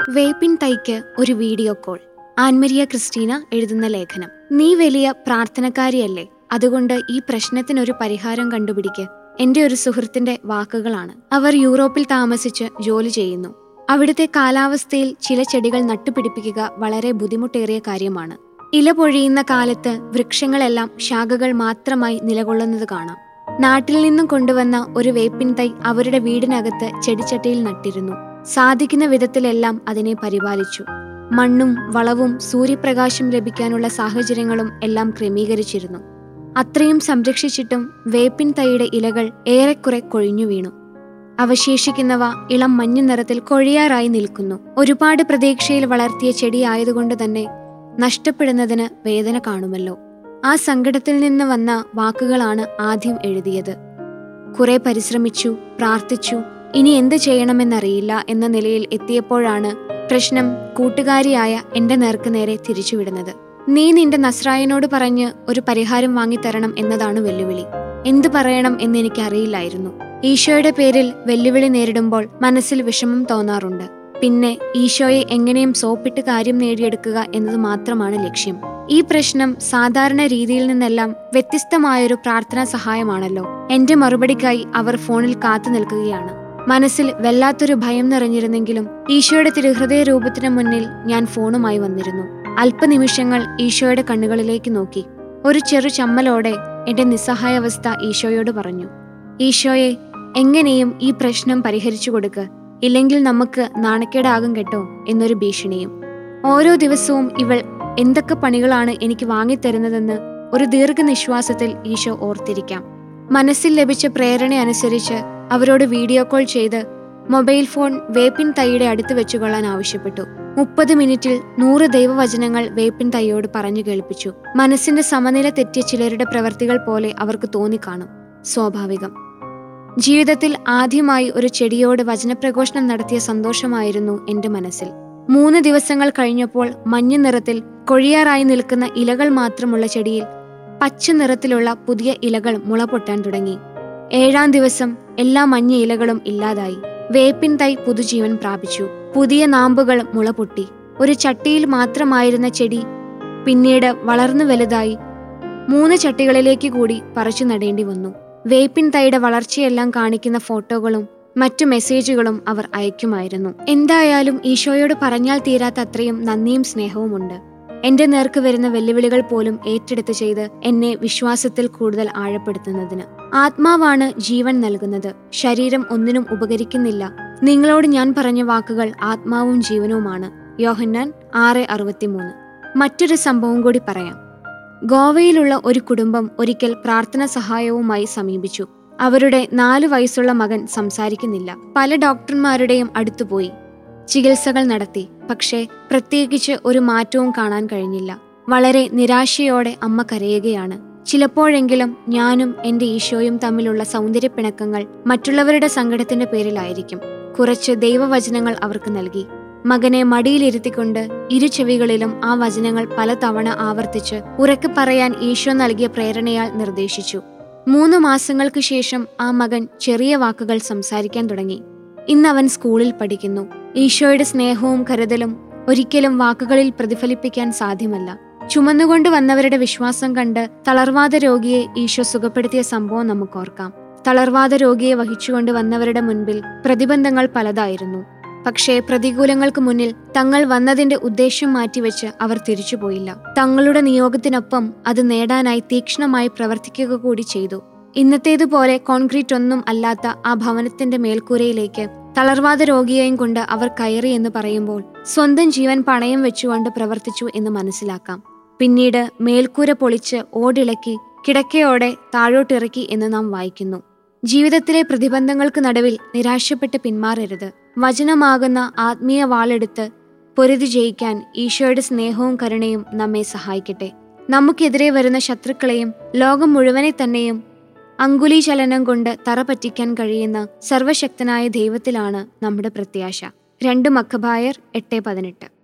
വേപ്പിൻ തൈക്ക് ഒരു video call Ann Maria Christina എഴുതുന്ന ലേഖനം നീ വലിയ പ്രാർത്ഥനക്കാരിയല്ലേ അതുകൊണ്ട് ഈ പ്രശ്നത്തിനൊരു പരിഹാരം കണ്ടുപിടിക്ക് എന്റെ ഒരു സുഹൃത്തിന്റെ വാക്കുകളാണ് അവർ യൂറോപ്പിൽ താമസിച്ച് ജോലി ചെയ്യുന്നു അവിടുത്തെ കാലാവസ്ഥയിൽ ചില ചെടികൾ നട്ടുപിടിപ്പിക്കുക വളരെ ബുദ്ധിമുട്ടേറിയ കാര്യമാണ് ഇല പൊഴിയുന്ന കാലത്ത് വൃക്ഷങ്ങളെല്ലാം ശാഖകൾ മാത്രമായി നിലകൊള്ളുന്നത് കാണാം നാട്ടിൽ നിന്നും കൊണ്ടുവന്ന ഒരു വേപ്പിൻ തൈ അവരുടെ വീടിനകത്ത് ചെടിച്ചട്ടിയിൽ നട്ടിരുന്നു സാധിക്കുന്ന വിധത്തിലെല്ലാം അതിനെ പരിപാലിച്ചു മണ്ണും വളവും സൂര്യപ്രകാശം ലഭിക്കാനുള്ള സാഹചര്യങ്ങളും എല്ലാം ക്രമീകരിച്ചിരുന്നു അത്രയും സംരക്ഷിച്ചിട്ടും വേപ്പിൻ തൈയുടെ ഇലകൾ ഏറെക്കുറെ കൊഴിഞ്ഞു വീണു അവശേഷിക്കുന്നവ ഇളം മഞ്ഞ നിറത്തിൽ കൊഴിയാറായി നിൽക്കുന്നു ഒരുപാട് പ്രതീക്ഷയിൽ വളർത്തിയ ചെടിയായതുകൊണ്ട് തന്നെ നഷ്ടപ്പെടുന്നതിന് വേദന കാണുമല്ലോ ആ സങ്കടത്തിൽ നിന്ന് വന്ന വാക്കുകളാണ് ആദ്യം എഴുതിയത് കുറെ പരിശ്രമിച്ചു പ്രാർത്ഥിച്ചു ഇനി എന്ത് ചെയ്യണമെന്നറിയില്ല എന്ന നിലയിൽ എത്തിയപ്പോഴാണ് പ്രശ്നം കൂട്ടുകാരിയായ എന്റെ നേർക്ക് നേരെ തിരിച്ചുവിടുന്നത് നീ നിന്റെ നസ്രായനോട് പറഞ്ഞ് ഒരു പരിഹാരം വാങ്ങിത്തരണം എന്നതാണ് വെല്ലുവിളി എന്തു പറയണം എന്ന് എനിക്ക് അറിയില്ലായിരുന്നു ഈശോയുടെ പേരിൽ വെല്ലുവിളി നേരിടുമ്പോൾ മനസ്സിൽ വിഷമം തോന്നാറുണ്ട് പിന്നെ ഈശോയെ എങ്ങനെയും സോപ്പിട്ട് കാര്യം നേടിയെടുക്കുക എന്നത് മാത്രമാണ് ലക്ഷ്യം ഈ പ്രശ്നം സാധാരണ രീതിയിൽ നിന്നെല്ലാം വ്യത്യസ്തമായൊരു പ്രാർത്ഥനാ സഹായമാണല്ലോ എന്റെ മറുപടിക്കായി അവർ ഫോണിൽ കാത്തു നിൽക്കുകയാണ് മനസ്സിൽ വല്ലാത്തൊരു ഭയം നിറഞ്ഞിരുന്നെങ്കിലും ഈശോയുടെ തിരുഹൃദയ രൂപത്തിന് മുന്നിൽ ഞാൻ ഫോണുമായി വന്നിരുന്നു അല്പനിമിഷങ്ങൾ ഈശോയുടെ കണ്ണുകളിലേക്ക് നോക്കി ഒരു ചെറു ചമ്മലോടെ എന്റെ നിസ്സഹായാവസ്ഥ ഈശോയോട് പറഞ്ഞു ഈശോയെ എങ്ങനെയും ഈ പ്രശ്നം പരിഹരിച്ചു കൊടുക്ക് ഇല്ലെങ്കിൽ നമുക്ക് നാണക്കേടാകും കേട്ടോ എന്നൊരു ഭീഷണിയും ഓരോ ദിവസവും ഇവൾ എന്തൊക്കെ പണികളാണ് എനിക്ക് വാങ്ങിത്തരുന്നതെന്ന് ഒരു ദീർഘനിശ്വാസത്തിൽ ഈശോ ഓർത്തിരിക്കാം മനസ്സിൽ ലഭിച്ച പ്രേരണ അനുസരിച്ച് അവരോട് വീഡിയോ കോൾ ചെയ്ത് മൊബൈൽ ഫോൺ വേപ്പിൻ തൈയുടെ അടുത്ത് വെച്ചുകൊള്ളാൻ ആവശ്യപ്പെട്ടു മുപ്പത് മിനിറ്റിൽ നൂറ് ദൈവവചനങ്ങൾ വേപ്പിൻ തൈയോട് പറഞ്ഞു കേൾപ്പിച്ചു മനസ്സിന്റെ സമനില തെറ്റിയ ചിലരുടെ പ്രവർത്തികൾ പോലെ അവർക്ക് തോന്നിക്കാണും സ്വാഭാവികം ജീവിതത്തിൽ ആദ്യമായി ഒരു ചെടിയോട് വചനപ്രഘോഷണം നടത്തിയ സന്തോഷമായിരുന്നു എന്റെ മനസ്സിൽ മൂന്ന് ദിവസങ്ങൾ കഴിഞ്ഞപ്പോൾ മഞ്ഞ നിറത്തിൽ കൊഴിയാറായി നിൽക്കുന്ന ഇലകൾ മാത്രമുള്ള ചെടിയിൽ പച്ച നിറത്തിലുള്ള പുതിയ ഇലകൾ മുളപൊട്ടാൻ തുടങ്ങി ഏഴാം ദിവസം എല്ലാ മഞ്ഞ ഇലകളും ഇല്ലാതായി വേപ്പിൻ തൈ പുതുജീവൻ പ്രാപിച്ചു പുതിയ നാമ്പുകൾ മുളപൊട്ടി ഒരു ചട്ടിയിൽ മാത്രമായിരുന്ന ചെടി പിന്നീട് വളർന്നു വലുതായി മൂന്ന് ചട്ടികളിലേക്ക് കൂടി പറിച്ചു നടേണ്ടി വന്നു വേപ്പിൻ തൈയുടെ വളർച്ചയെല്ലാം കാണിക്കുന്ന ഫോട്ടോകളും മറ്റു മെസ്സേജുകളും അവർ അയക്കുമായിരുന്നു എന്തായാലും ഈശോയോട് പറഞ്ഞാൽ തീരാത്ത അത്രയും നന്ദിയും സ്നേഹവുമുണ്ട് എന്റെ നേർക്ക് വരുന്ന വെല്ലുവിളികൾ പോലും ഏറ്റെടുത്ത് ചെയ്ത് എന്നെ വിശ്വാസത്തിൽ കൂടുതൽ ആഴപ്പെടുത്തുന്നതിന് ആത്മാവാണ് ജീവൻ നൽകുന്നത് ശരീരം ഒന്നിനും ഉപകരിക്കുന്നില്ല നിങ്ങളോട് ഞാൻ പറഞ്ഞ വാക്കുകൾ ആത്മാവും ജീവനുമാണ് യോഹന്നാൻ ആറ് അറുപത്തിമൂന്ന് മറ്റൊരു സംഭവം കൂടി പറയാം ഗോവയിലുള്ള ഒരു കുടുംബം ഒരിക്കൽ പ്രാർത്ഥന സഹായവുമായി സമീപിച്ചു അവരുടെ നാലു വയസ്സുള്ള മകൻ സംസാരിക്കുന്നില്ല പല ഡോക്ടർമാരുടെയും അടുത്തുപോയി ചികിത്സകൾ നടത്തി പക്ഷേ പ്രത്യേകിച്ച് ഒരു മാറ്റവും കാണാൻ കഴിഞ്ഞില്ല വളരെ നിരാശയോടെ അമ്മ കരയുകയാണ് ചിലപ്പോഴെങ്കിലും ഞാനും എന്റെ ഈശോയും തമ്മിലുള്ള സൗന്ദര്യപ്പിണക്കങ്ങൾ മറ്റുള്ളവരുടെ സങ്കടത്തിന്റെ പേരിലായിരിക്കും കുറച്ച് ദൈവവചനങ്ങൾ അവർക്ക് നൽകി മകനെ മടിയിലിരുത്തിക്കൊണ്ട് ഇരു ചെവികളിലും ആ വചനങ്ങൾ പലതവണ ആവർത്തിച്ച് ഉറക്കെ പറയാൻ ഈശോ നൽകിയ പ്രേരണയാൽ നിർദ്ദേശിച്ചു മൂന്ന് മാസങ്ങൾക്ക് ശേഷം ആ മകൻ ചെറിയ വാക്കുകൾ സംസാരിക്കാൻ തുടങ്ങി ഇന്ന് അവൻ സ്കൂളിൽ പഠിക്കുന്നു ഈശോയുടെ സ്നേഹവും കരുതലും ഒരിക്കലും വാക്കുകളിൽ പ്രതിഫലിപ്പിക്കാൻ സാധ്യമല്ല ചുമന്നുകൊണ്ട് വന്നവരുടെ വിശ്വാസം കണ്ട് തളർവാദ രോഗിയെ ഈശോ സുഖപ്പെടുത്തിയ സംഭവം നമുക്കോർക്കാം തളർവാദ രോഗിയെ വഹിച്ചുകൊണ്ട് വന്നവരുടെ മുൻപിൽ പ്രതിബന്ധങ്ങൾ പലതായിരുന്നു പക്ഷേ പ്രതികൂലങ്ങൾക്ക് മുന്നിൽ തങ്ങൾ വന്നതിന്റെ ഉദ്ദേശം മാറ്റിവെച്ച് അവർ തിരിച്ചുപോയില്ല തങ്ങളുടെ നിയോഗത്തിനൊപ്പം അത് നേടാനായി തീക്ഷ്ണമായി പ്രവർത്തിക്കുക കൂടി ചെയ്തു ഇന്നത്തേതുപോലെ കോൺക്രീറ്റ് ഒന്നും അല്ലാത്ത ആ ഭവനത്തിന്റെ മേൽക്കൂരയിലേക്ക് തളർവാദ രോഗിയെയും കൊണ്ട് അവർ കയറി എന്ന് പറയുമ്പോൾ സ്വന്തം ജീവൻ പണയം വെച്ചുകൊണ്ട് പ്രവർത്തിച്ചു എന്ന് മനസ്സിലാക്കാം പിന്നീട് മേൽക്കൂര പൊളിച്ച് ഓടിളക്കി കിടക്കയോടെ താഴോട്ടിറക്കി എന്ന് നാം വായിക്കുന്നു ജീവിതത്തിലെ പ്രതിബന്ധങ്ങൾക്ക് നടുവിൽ നിരാശപ്പെട്ട് പിന്മാറരുത് വചനമാകുന്ന ആത്മീയ വാളെടുത്ത് പൊരുതി ജയിക്കാൻ ഈശോയുടെ സ്നേഹവും കരുണയും നമ്മെ സഹായിക്കട്ടെ നമുക്കെതിരെ വരുന്ന ശത്രുക്കളെയും ലോകം മുഴുവനെ തന്നെയും അങ്കുലി ചലനം കൊണ്ട് തറ പറ്റിക്കാൻ കഴിയുന്ന സർവശക്തനായ ദൈവത്തിലാണ് നമ്മുടെ പ്രത്യാശ രണ്ട് മക്കബായർ എട്ട് പതിനെട്ട്